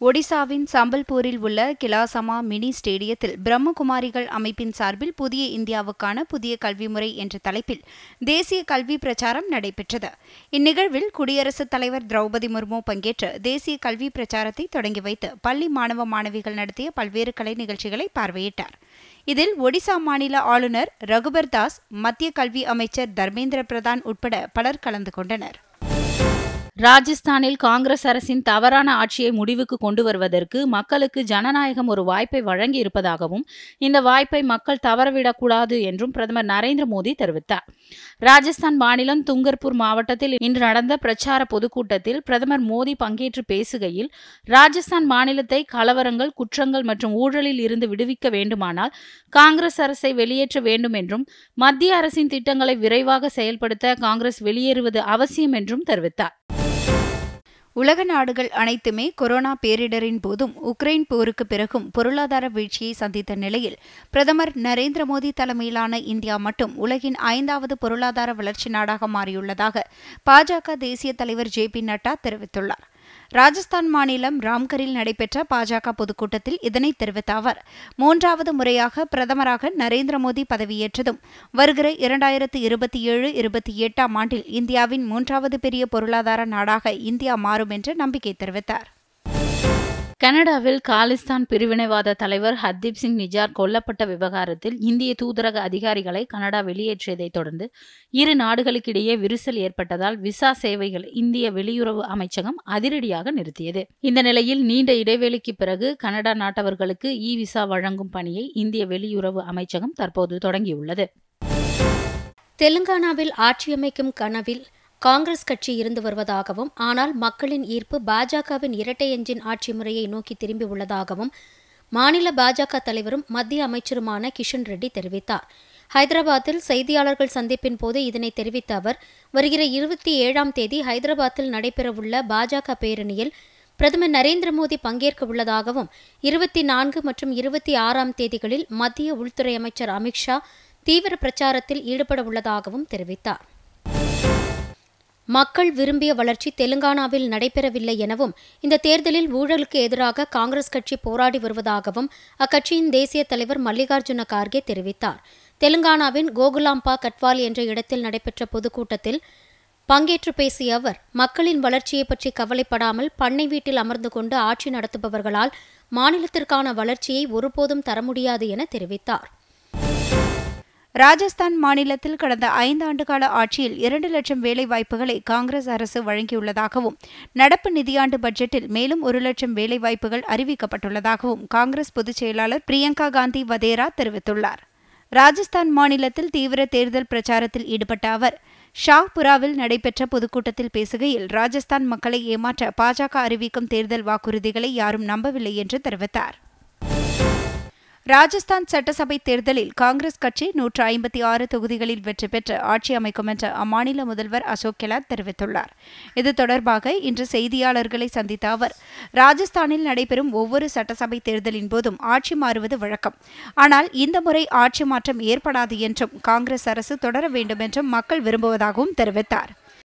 ஒடிசாவின் சம்பல்பூரில் உள்ள கிலாசமா மினி ஸ்டேடியத்தில் பிரம்மகுமாரிகள் அமைப்பின் சார்பில் புதிய இந்தியாவுக்கான புதிய கல்வி முறை என்ற தலைப்பில் தேசிய கல்வி பிரச்சாரம் நடைபெற்றது இந்நிகழ்வில் குடியரசுத் தலைவர் திரௌபதி முர்மு பங்கேற்று தேசிய கல்வி பிரச்சாரத்தை தொடங்கி வைத்து பள்ளி மாணவ மாணவிகள் நடத்திய பல்வேறு கலை நிகழ்ச்சிகளை பார்வையிட்டார் இதில் ஒடிசா மாநில ஆளுநர் ரகுபர் தாஸ் மத்திய கல்வி அமைச்சர் தர்மேந்திர பிரதான் உட்பட பலர் கலந்து கொண்டனர் ராஜஸ்தானில் காங்கிரஸ் அரசின் தவறான ஆட்சியை முடிவுக்கு கொண்டு வருவதற்கு மக்களுக்கு ஜனநாயகம் ஒரு வாய்ப்பை வழங்கி இருப்பதாகவும் இந்த வாய்ப்பை மக்கள் தவறவிடக்கூடாது என்றும் பிரதமர் நரேந்திர மோடி தெரிவித்தார் ராஜஸ்தான் மாநிலம் துங்கர்பூர் மாவட்டத்தில் இன்று நடந்த பிரச்சார பொதுக்கூட்டத்தில் பிரதமர் மோடி பங்கேற்று பேசுகையில் ராஜஸ்தான் மாநிலத்தை கலவரங்கள் குற்றங்கள் மற்றும் ஊழலில் இருந்து விடுவிக்க வேண்டுமானால் காங்கிரஸ் அரசை வெளியேற்ற வேண்டும் என்றும் மத்திய அரசின் திட்டங்களை விரைவாக செயல்படுத்த காங்கிரஸ் வெளியேறுவது அவசியம் என்றும் தெரிவித்தார் உலக நாடுகள் அனைத்துமே கொரோனா பேரிடரின் போதும் உக்ரைன் போருக்கு பிறகும் பொருளாதார வீழ்ச்சியை சந்தித்த நிலையில் பிரதமர் நரேந்திர மோடி தலைமையிலான இந்தியா மட்டும் உலகின் ஐந்தாவது பொருளாதார வளர்ச்சி நாடாக மாறியுள்ளதாக பாஜக தேசிய தலைவர் ஜே பி நட்டா தெரிவித்துள்ளார் ராஜஸ்தான் மாநிலம் ராம்கரில் நடைபெற்ற பாஜக பொதுக்கூட்டத்தில் இதனை தெரிவித்த அவர் மூன்றாவது முறையாக பிரதமராக நரேந்திர மோடி பதவியேற்றதும் வருகிற இரண்டாயிரத்து இருபத்தி ஏழு இருபத்தி எட்டாம் ஆண்டில் இந்தியாவின் மூன்றாவது பெரிய பொருளாதார நாடாக இந்தியா மாறும் என்று நம்பிக்கை தெரிவித்தார் கனடாவில் காலிஸ்தான் பிரிவினைவாத தலைவர் ஹர்தீப் சிங் நிஜார் கொல்லப்பட்ட விவகாரத்தில் இந்திய தூதரக அதிகாரிகளை கனடா வெளியேற்றியதைத் தொடர்ந்து இரு நாடுகளுக்கிடையே விரிசல் ஏற்பட்டதால் விசா சேவைகளை இந்திய வெளியுறவு அமைச்சகம் அதிரடியாக நிறுத்தியது இந்த நிலையில் நீண்ட இடைவெளிக்கு பிறகு கனடா நாட்டவர்களுக்கு இ விசா வழங்கும் பணியை இந்திய வெளியுறவு அமைச்சகம் தற்போது தொடங்கியுள்ளது தெலுங்கானாவில் ஆட்சியமைக்கும் கனவில் காங்கிரஸ் கட்சி இருந்து வருவதாகவும் ஆனால் மக்களின் ஈர்ப்பு பாஜகவின் இரட்டை எஞ்சின் ஆட்சி முறையை நோக்கி திரும்பி உள்ளதாகவும் மாநில பாஜக தலைவரும் மத்திய அமைச்சருமான கிஷன் ரெட்டி தெரிவித்தார் ஹைதராபாத்தில் செய்தியாளர்கள் சந்திப்பின் போது இதனை தெரிவித்த அவர் வருகிற இருபத்தி ஏழாம் தேதி ஹைதராபாத்தில் நடைபெறவுள்ள பாஜக பேரணியில் பிரதமர் நரேந்திர மோடி பங்கேற்க உள்ளதாகவும் இருபத்தி நான்கு மற்றும் இருபத்தி ஆறாம் தேதிகளில் மத்திய உள்துறை அமைச்சர் அமித்ஷா தீவிர பிரச்சாரத்தில் ஈடுபட உள்ளதாகவும் தெரிவித்தார் மக்கள் விரும்பிய வளர்ச்சி தெலுங்கானாவில் நடைபெறவில்லை எனவும் இந்த தேர்தலில் ஊழலுக்கு எதிராக காங்கிரஸ் கட்சி போராடி வருவதாகவும் அக்கட்சியின் தேசிய தலைவர் மல்லிகார்ஜுன கார்கே தெரிவித்தார் தெலுங்கானாவின் கோகுலாம்பா கட்வால் என்ற இடத்தில் நடைபெற்ற பொதுக்கூட்டத்தில் பங்கேற்று பேசிய அவர் மக்களின் வளர்ச்சியை பற்றி கவலைப்படாமல் பண்ணை வீட்டில் அமர்ந்து கொண்டு ஆட்சி நடத்துபவர்களால் மாநிலத்திற்கான வளர்ச்சியை ஒருபோதும் தர முடியாது என தெரிவித்தார் ராஜஸ்தான் மாநிலத்தில் கடந்த ஐந்தாண்டு கால ஆட்சியில் இரண்டு லட்சம் வேலை வாய்ப்புகளை காங்கிரஸ் அரசு வழங்கியுள்ளதாகவும் நடப்பு நிதியாண்டு பட்ஜெட்டில் மேலும் ஒரு லட்சம் வேலை வாய்ப்புகள் அறிவிக்கப்பட்டுள்ளதாகவும் காங்கிரஸ் பொதுச் செயலாளர் பிரியங்கா காந்தி வதேரா தெரிவித்துள்ளார் ராஜஸ்தான் மாநிலத்தில் தீவிர தேர்தல் பிரச்சாரத்தில் ஈடுபட்ட அவர் ஷாஹ்புராவில் நடைபெற்ற பொதுக்கூட்டத்தில் பேசுகையில் ராஜஸ்தான் மக்களை ஏமாற்ற பாஜக அறிவிக்கும் தேர்தல் வாக்குறுதிகளை யாரும் நம்பவில்லை என்று தெரிவித்தார் ராஜஸ்தான் சட்டசபை தேர்தலில் காங்கிரஸ் கட்சி நூற்று ஐம்பத்தி ஆறு தொகுதிகளில் வெற்றி பெற்று ஆட்சி அமைக்கும் என்று அம்மாநில முதல்வர் அசோக் கெலாட் தெரிவித்துள்ளார் இது தொடர்பாக இன்று செய்தியாளர்களை சந்தித்த அவர் ராஜஸ்தானில் நடைபெறும் ஒவ்வொரு சட்டசபை தேர்தலின் போதும் ஆட்சி மாறுவது வழக்கம் ஆனால் இந்த முறை ஆட்சி மாற்றம் ஏற்படாது என்றும் காங்கிரஸ் அரசு தொடர வேண்டும் என்றும் மக்கள் விரும்புவதாகவும் தெரிவித்தார்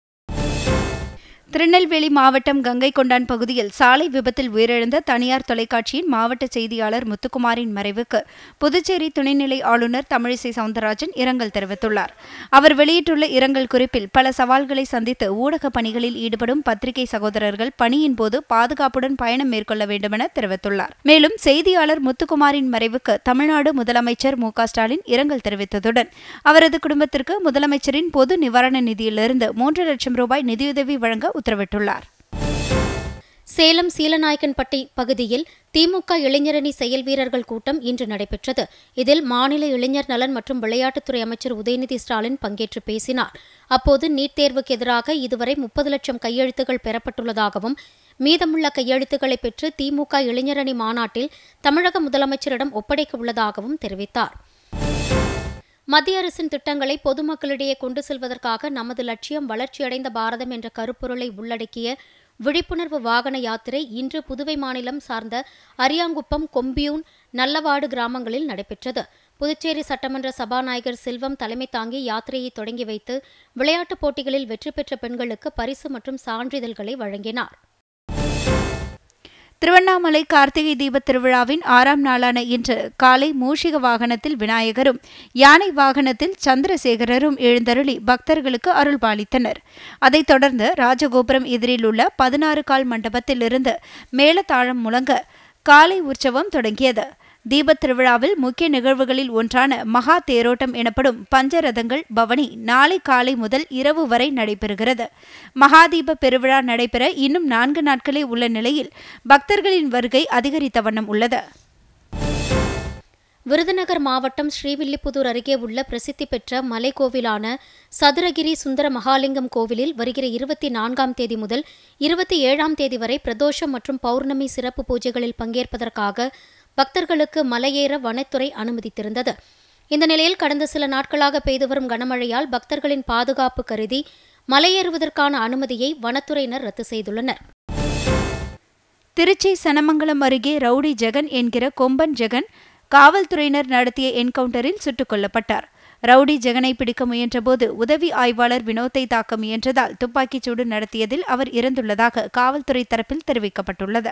திருநெல்வேலி மாவட்டம் கங்கை கொண்டான் பகுதியில் சாலை விபத்தில் உயிரிழந்த தனியார் தொலைக்காட்சியின் மாவட்ட செய்தியாளர் முத்துக்குமாரின் மறைவுக்கு புதுச்சேரி துணைநிலை ஆளுநர் தமிழிசை சவுந்தரராஜன் இரங்கல் தெரிவித்துள்ளார் அவர் வெளியிட்டுள்ள இரங்கல் குறிப்பில் பல சவால்களை சந்தித்து ஊடக பணிகளில் ஈடுபடும் பத்திரிகை சகோதரர்கள் பணியின் போது பாதுகாப்புடன் பயணம் மேற்கொள்ள வேண்டுமென தெரிவித்துள்ளார் மேலும் செய்தியாளர் முத்துக்குமாரின் மறைவுக்கு தமிழ்நாடு முதலமைச்சர் மு ஸ்டாலின் இரங்கல் தெரிவித்ததுடன் அவரது குடும்பத்திற்கு முதலமைச்சரின் பொது நிவாரண நிதியிலிருந்து மூன்று லட்சம் ரூபாய் நிதியுதவி வழங்க உத்தரவிட்டுள்ளார் சேலம் சீலநாயக்கன்பட்டி பகுதியில் திமுக இளைஞரணி செயல் வீரர்கள் கூட்டம் இன்று நடைபெற்றது இதில் மாநில இளைஞர் நலன் மற்றும் விளையாட்டுத்துறை அமைச்சர் உதயநிதி ஸ்டாலின் பங்கேற்று பேசினார் அப்போது நீட் தேர்வுக்கு எதிராக இதுவரை முப்பது லட்சம் கையெழுத்துகள் பெறப்பட்டுள்ளதாகவும் மீதமுள்ள கையெழுத்துக்களை பெற்று திமுக இளைஞரணி மாநாட்டில் தமிழக முதலமைச்சரிடம் ஒப்படைக்க உள்ளதாகவும் தெரிவித்தார் மத்திய அரசின் திட்டங்களை பொதுமக்களிடையே கொண்டு செல்வதற்காக நமது லட்சியம் வளர்ச்சியடைந்த பாரதம் என்ற கருப்பொருளை உள்ளடக்கிய விழிப்புணர்வு வாகன யாத்திரை இன்று புதுவை மாநிலம் சார்ந்த அரியாங்குப்பம் கொம்பியூன் நல்லவாடு கிராமங்களில் நடைபெற்றது புதுச்சேரி சட்டமன்ற சபாநாயகர் செல்வம் தலைமை தாங்கி யாத்திரையை தொடங்கி வைத்து விளையாட்டுப் போட்டிகளில் வெற்றி பெற்ற பெண்களுக்கு பரிசு மற்றும் சான்றிதழ்களை வழங்கினார் திருவண்ணாமலை கார்த்திகை தீபத் திருவிழாவின் ஆறாம் நாளான இன்று காலை மூஷிக வாகனத்தில் விநாயகரும் யானை வாகனத்தில் சந்திரசேகரரும் எழுந்தருளி பக்தர்களுக்கு அருள் பாலித்தனர் அதைத் தொடர்ந்து ராஜகோபுரம் எதிரில் உள்ள பதினாறு கால் மண்டபத்தில் இருந்து மேளதாளம் முழங்க காலை உற்சவம் தொடங்கியது தீபத் திருவிழாவில் முக்கிய நிகழ்வுகளில் ஒன்றான மகா தேரோட்டம் எனப்படும் பஞ்சரதங்கள் பவனி நாளை காலை முதல் இரவு வரை நடைபெறுகிறது மகாதீப பெருவிழா நடைபெற இன்னும் நான்கு நாட்களே உள்ள நிலையில் பக்தர்களின் வருகை அதிகரித்த வண்ணம் உள்ளது விருதுநகர் மாவட்டம் ஸ்ரீவில்லிபுதூர் அருகே உள்ள பிரசித்தி பெற்ற மலைக்கோவிலான சதுரகிரி சுந்தர மகாலிங்கம் கோவிலில் வருகிற இருபத்தி நான்காம் தேதி முதல் இருபத்தி ஏழாம் தேதி வரை பிரதோஷம் மற்றும் பௌர்ணமி சிறப்பு பூஜைகளில் பங்கேற்பதற்காக பக்தர்களுக்கு மலையேற வனத்துறை அனுமதித்திருந்தது இந்த நிலையில் கடந்த சில நாட்களாக பெய்து வரும் கனமழையால் பக்தர்களின் பாதுகாப்பு கருதி மலையேறுவதற்கான அனுமதியை வனத்துறையினர் ரத்து செய்துள்ளனர் திருச்சி சனமங்கலம் அருகே ரவுடி ஜெகன் என்கிற கொம்பன் ஜெகன் காவல்துறையினர் நடத்திய என்கவுண்டரில் சுட்டுக் கொல்லப்பட்டார் ரவுடி ஜெகனை பிடிக்க முயன்றபோது உதவி ஆய்வாளர் வினோத்தை தாக்க முயன்றதால் துப்பாக்கிச்சூடு நடத்தியதில் அவர் இறந்துள்ளதாக காவல்துறை தரப்பில் தெரிவிக்கப்பட்டுள்ளது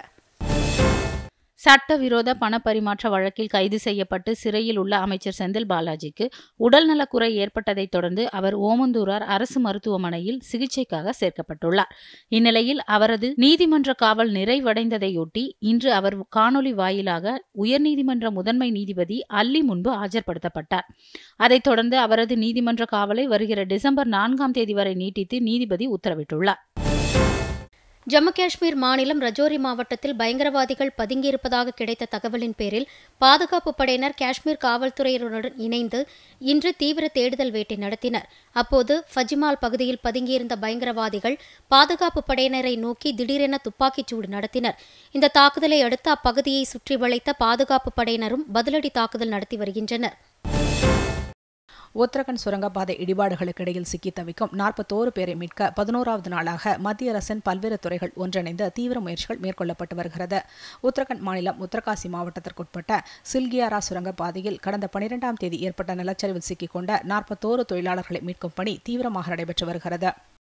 சட்டவிரோத பணப்பரிமாற்ற வழக்கில் கைது செய்யப்பட்டு சிறையில் உள்ள அமைச்சர் செந்தில் பாலாஜிக்கு உடல்நலக்குறை ஏற்பட்டதைத் தொடர்ந்து அவர் ஓமந்தூரார் அரசு மருத்துவமனையில் சிகிச்சைக்காக சேர்க்கப்பட்டுள்ளார் இந்நிலையில் அவரது நீதிமன்ற காவல் நிறைவடைந்ததையொட்டி இன்று அவர் காணொலி வாயிலாக உயர்நீதிமன்ற முதன்மை நீதிபதி அல்லி முன்பு ஆஜர்படுத்தப்பட்டார் அதைத் தொடர்ந்து அவரது நீதிமன்ற காவலை வருகிற டிசம்பர் நான்காம் தேதி வரை நீட்டித்து நீதிபதி உத்தரவிட்டுள்ளார் ஜம்மு காஷ்மீர் மாநிலம் ரஜோரி மாவட்டத்தில் பயங்கரவாதிகள் பதுங்கியிருப்பதாக கிடைத்த தகவலின் பேரில் பாதுகாப்பு படையினர் காஷ்மீர் காவல்துறையினருடன் இணைந்து இன்று தீவிர தேடுதல் வேட்டை நடத்தினர் அப்போது ஃபஜிமால் பகுதியில் பதுங்கியிருந்த பயங்கரவாதிகள் பாதுகாப்பு படையினரை நோக்கி திடீரென துப்பாக்கிச்சூடு நடத்தினர் இந்த தாக்குதலை அடுத்து அப்பகுதியை சுற்றி வளைத்த பாதுகாப்பு படையினரும் பதிலடி தாக்குதல் நடத்தி வருகின்றனர் உத்தரகண்ட் சுரங்கப்பாதை இடிபாடுகளுக்கு இடையில் சிக்கி தவிக்கும் நாற்பத்தோரு பேரை மீட்க பதினோராவது நாளாக மத்திய அரசின் பல்வேறு துறைகள் ஒன்றிணைந்து தீவிர முயற்சிகள் மேற்கொள்ளப்பட்டு வருகிறது உத்தரகண்ட் மாநிலம் உத்தரகாசி மாவட்டத்திற்குட்பட்ட சில்கியாரா சுரங்கப்பாதையில் கடந்த பனிரெண்டாம் தேதி ஏற்பட்ட நிலச்சரிவில் சிக்கிக்கொண்ட நாற்பத்தோரு தொழிலாளர்களை மீட்கும் பணி தீவிரமாக நடைபெற்று வருகிறது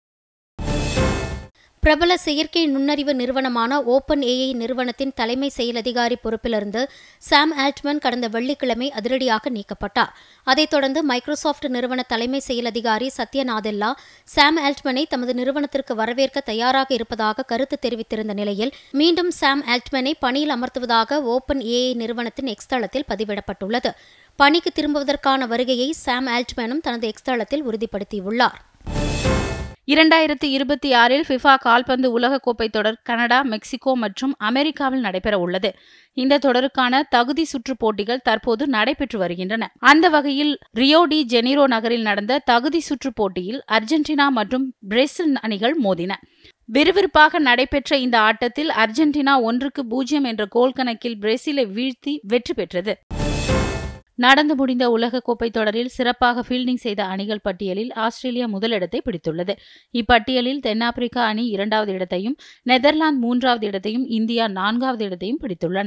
பிரபல செயற்கை நுண்ணறிவு நிறுவனமான ஓப்பன் ஏஐ நிறுவனத்தின் தலைமை செயல் அதிகாரி பொறுப்பிலிருந்து சாம் ஆல்ட்மன் கடந்த வெள்ளிக்கிழமை அதிரடியாக நீக்கப்பட்டார் அதைத் தொடர்ந்து மைக்ரோசாஃப்ட் நிறுவன தலைமை செயல் அதிகாரி சத்ய நாதெல்லா சாம் ஆல்ட்மனை தமது நிறுவனத்திற்கு வரவேற்க தயாராக இருப்பதாக கருத்து தெரிவித்திருந்த நிலையில் மீண்டும் சாம் ஆல்ட்மனை பணியில் அமர்த்துவதாக ஓப்பன் ஏஐ நிறுவனத்தின் எக்ஸ் தளத்தில் பதிவிடப்பட்டுள்ளது பணிக்கு திரும்புவதற்கான வருகையை சாம் ஆல்ட்மனும் தனது எக்ஸ் தளத்தில் உறுதிப்படுத்தியுள்ளார் இரண்டாயிரத்தி இருபத்தி ஆறில் ஃபிஃபா கால்பந்து உலகக்கோப்பை தொடர் கனடா மெக்சிகோ மற்றும் அமெரிக்காவில் நடைபெற உள்ளது இந்த தொடருக்கான தகுதி சுற்று போட்டிகள் தற்போது நடைபெற்று வருகின்றன அந்த வகையில் ரியோ டி ஜெனிரோ நகரில் நடந்த தகுதி சுற்று போட்டியில் அர்ஜென்டினா மற்றும் பிரேசில் அணிகள் மோதின விறுவிறுப்பாக நடைபெற்ற இந்த ஆட்டத்தில் அர்ஜென்டினா ஒன்றுக்கு பூஜ்ஜியம் என்ற கோல் கணக்கில் பிரேசிலை வீழ்த்தி வெற்றி பெற்றது நடந்து முடிந்த உலகக்கோப்பை தொடரில் சிறப்பாக ஃபீல்டிங் செய்த அணிகள் பட்டியலில் ஆஸ்திரேலியா முதலிடத்தை பிடித்துள்ளது இப்பட்டியலில் தென்னாப்பிரிக்கா அணி இரண்டாவது இடத்தையும் நெதர்லாந்து மூன்றாவது இடத்தையும் இந்தியா நான்காவது இடத்தையும் பிடித்துள்ளன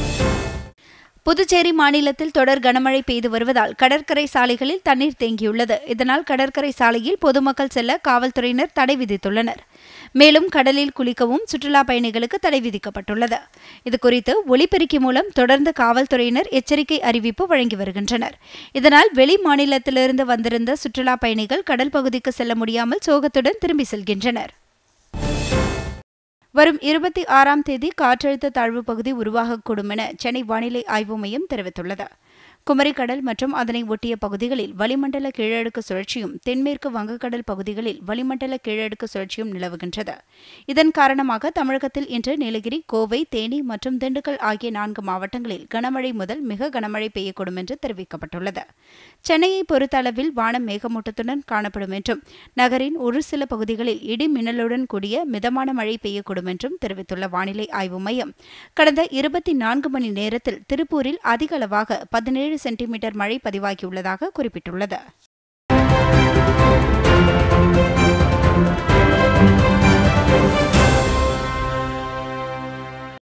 புதுச்சேரி மாநிலத்தில் தொடர் கனமழை பெய்து வருவதால் கடற்கரை சாலைகளில் தண்ணீர் தேங்கியுள்ளது இதனால் கடற்கரை சாலையில் பொதுமக்கள் செல்ல காவல்துறையினர் தடை விதித்துள்ளனர் மேலும் கடலில் குளிக்கவும் சுற்றுலா பயணிகளுக்கு தடை விதிக்கப்பட்டுள்ளது இதுகுறித்து ஒலிபெருக்கி மூலம் தொடர்ந்து காவல்துறையினர் எச்சரிக்கை அறிவிப்பு வழங்கி வருகின்றனர் இதனால் வெளி மாநிலத்திலிருந்து வந்திருந்த சுற்றுலா பயணிகள் கடல் பகுதிக்கு செல்ல முடியாமல் சோகத்துடன் திரும்பி செல்கின்றனர் வரும் இருபத்தி ஆறாம் தேதி காற்றழுத்த தாழ்வு பகுதி உருவாகக்கூடும் என சென்னை வானிலை ஆய்வு மையம் தெரிவித்துள்ளது குமரிக்கடல் மற்றும் அதனை ஒட்டிய பகுதிகளில் வளிமண்டல கீழடுக்கு சுழற்சியும் தென்மேற்கு வங்கக்கடல் பகுதிகளில் வளிமண்டல கீழடுக்கு சுழற்சியும் நிலவுகின்றது இதன் காரணமாக தமிழகத்தில் இன்று நீலகிரி கோவை தேனி மற்றும் திண்டுக்கல் ஆகிய நான்கு மாவட்டங்களில் கனமழை முதல் மிக கனமழை பெய்யக்கூடும் என்று தெரிவிக்கப்பட்டுள்ளது சென்னையை பொறுத்தளவில் வானம் மேகமூட்டத்துடன் காணப்படும் என்றும் நகரின் ஒரு சில பகுதிகளில் இடி மின்னலுடன் கூடிய மிதமான மழை பெய்யக்கூடும் என்றும் தெரிவித்துள்ள வானிலை ஆய்வு மையம் கடந்த இருபத்தி நான்கு மணி நேரத்தில் திருப்பூரில் அதிக அளவாக பதினேழு சென்டிமீட்டர் மழை பதிவாகியுள்ளதாக குறிப்பிட்டுள்ளது